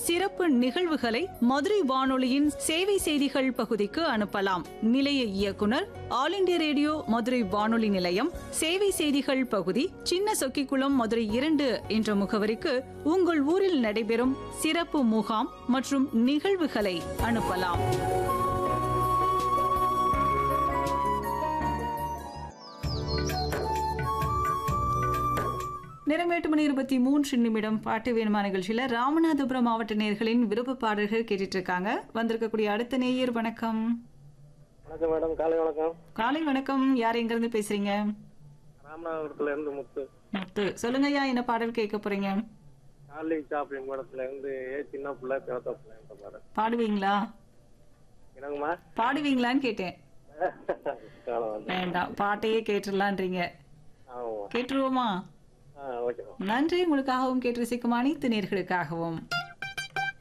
சிறப்பு நிகழ்வுகளை மதுரை வானொலியின் சேவை செய்திகள் பகுதிக்கு அனுப்பலாம் நிலைய இயக்குனர் ஆல் இண்டியா ரேடியோ மதுரை வானொலி நிலையம் சேவை செய்திகள் பகுதி சின்ன சொக்கிக்குளம் மதுரை இரண்டு என்ற முகவரிக்கு உங்கள் ஊரில் நடைபெறும் சிறப்பு முகாம் மற்றும் நிகழ்வுகளை அனுப்பலாம் நேரம் எட்டு மணி இருபத்தி மூன்று நிமிடம் பாட்டு வேணுமா நிகழ்ச்சியில ராமநாதபுரம் மாவட்ட நேயர்களின் விருப்ப பாடல்கள் கேட்டுட்டு இருக்காங்க வந்திருக்கக்கூடிய அடுத்த நேயர் வணக்கம் வணக்கம் மேடம் காலை வணக்கம் காலை வணக்கம் யார் எங்க இருந்து பேசுறீங்க ராமநாதபுரத்துல இருந்து முத்து முத்து சொல்லுங்க ஐயா என்ன பாடல் கேட்க போறீங்க சார்லி சாப்ளின் படத்துல இருந்து ஏ சின்ன பிள்ளை பிறத்த பிள்ளைன்ற பாடம் பாடுவீங்களா என்னங்கம்மா பாடுவீங்களான்னு கேட்டேன் காலம் வந்து வேண்டாம் பாட்டையே கேட்டுடலான்றீங்க ஆமா கேட்டுருவோமா ஆ ஓகேம்மா நன்றி உங்களுக்காகவும் கேட்டு ரசிக்கும் அனைத்து நேர்களுக்காகவும்